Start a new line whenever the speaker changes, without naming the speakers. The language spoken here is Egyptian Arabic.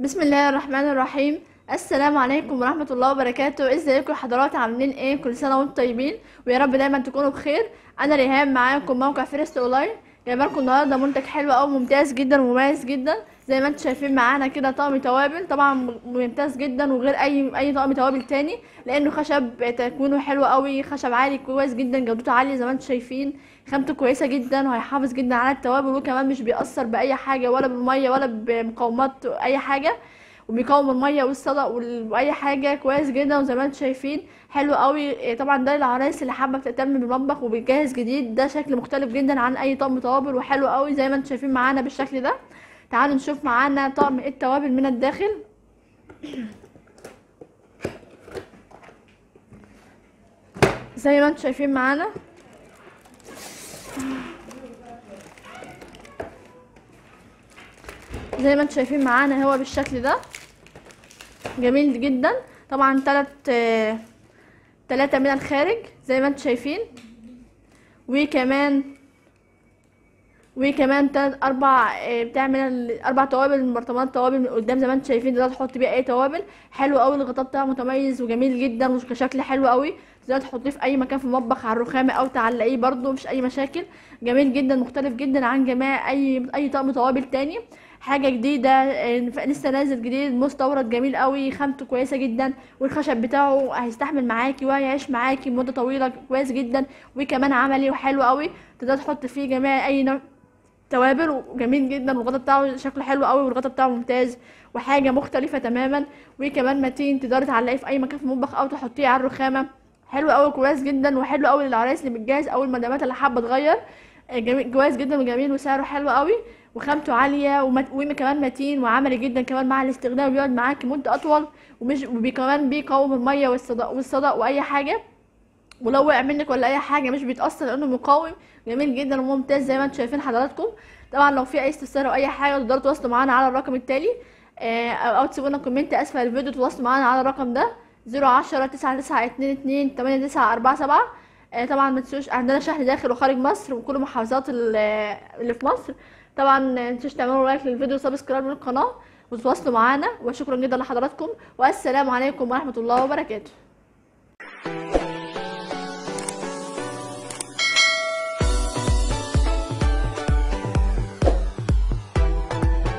بسم الله الرحمن الرحيم السلام عليكم ورحمة الله وبركاته ازيكم حضرات عاملين ايه كل سنة وانتم طيبين ويا رب دايما تكونوا بخير انا ريهام معاكم موقع فيرست اونلاين جايبه لكم النهارده منتج حلو قوي ممتاز جدا ومميز جدا زي ما انتم شايفين معانا كده طقم توابل طبعا ممتاز جدا وغير اي اي طقم توابل تاني لانه خشب تكوينه حلو قوي خشب عالي كويس جدا جودته عاليه زي ما انتم شايفين خامته كويسه جدا وهيحافظ جدا على التوابل وكمان مش بيأثر باي حاجه ولا بالميه ولا بمقاومات اي حاجه وبيقاوم الميه والصدى وال- واي حاجه كويس جدا وزي ما انتم شايفين حلو قوي إيه طبعا ده للعرايس اللي حابه تهتم بالمطبخ وبالجهاز جديد ده شكل مختلف جدا عن اي طقم توابل وحلو قوي زي ما انتم شايفين معانا بالشكل ده تعالوا نشوف معانا طقم التوابل من الداخل زي ما انتم شايفين معانا زي ما انتم شايفين معانا هو بالشكل ده جميل جدا طبعا تلات آه، تلاتة من الخارج زي ما انتم شايفين وكمان وكمان تلات اربع آه، بتاع من ال- اربع توابل من برطمانات توابل من قدام زي ما انتم شايفين ده تحط بيه اي توابل حلو قوي الغطاء بتاعه متميز وجميل جدا وكشكل حلو قوي تقدر تحطيه في اي مكان في المطبخ على الرخامه او تعلقيه برده مش اي مشاكل جميل جدا مختلف جدا عن جميع اي اي طقم توابل تاني حاجه جديده آه، لسه نازل جديد مستورد جميل قوي خامته كويسه جدا والخشب بتاعه هيستحمل معاكي وهيعيش معاكي مده طويله كويس جدا وكمان عملي وحلو قوي تقدر تحط فيه جميع اي نوع توابل وجميل جدا والغطا بتاعه شكله حلو قوي والغطا بتاعه ممتاز وحاجه مختلفه تماما وكمان متين تقدري تعلقيه في اي مكان في المطبخ او تحطيه على الرخامه حلو قوي كويس جدا وحلو قوي للعرايس اللي بتجهز او المدامات اللي حابه تغير آه، جميل كويس جدا وجميل وسعره حلو قوي وخامته عاليه ومت... وكمان متين وعملي جدا كمان مع الاستخدام بيقعد معاكي مده اطول ومش وكمان بيقاوم الميه والصدى والصدى واي حاجه ولو وقع منك ولا اي حاجه مش بيتاثر لانه مقاوم جميل جدا وممتاز زي ما انتم شايفين حضراتكم طبعا لو في اي استفسار او اي حاجه تقدروا تواصلوا معانا على الرقم التالي آه، او أو تسيبوا لنا كومنت اسفل الفيديو تواصلوا معانا على الرقم ده 010 9922 8947 آه، طبعا ما تنسوش عندنا شحن داخل وخارج مصر وكل محافظات ال- اللي في مصر طبعا ما تنسوش تعملوا لايك للفيديو وسبسكرايب للقناه وتواصلوا معانا وشكرا جدا لحضراتكم والسلام عليكم ورحمه الله وبركاته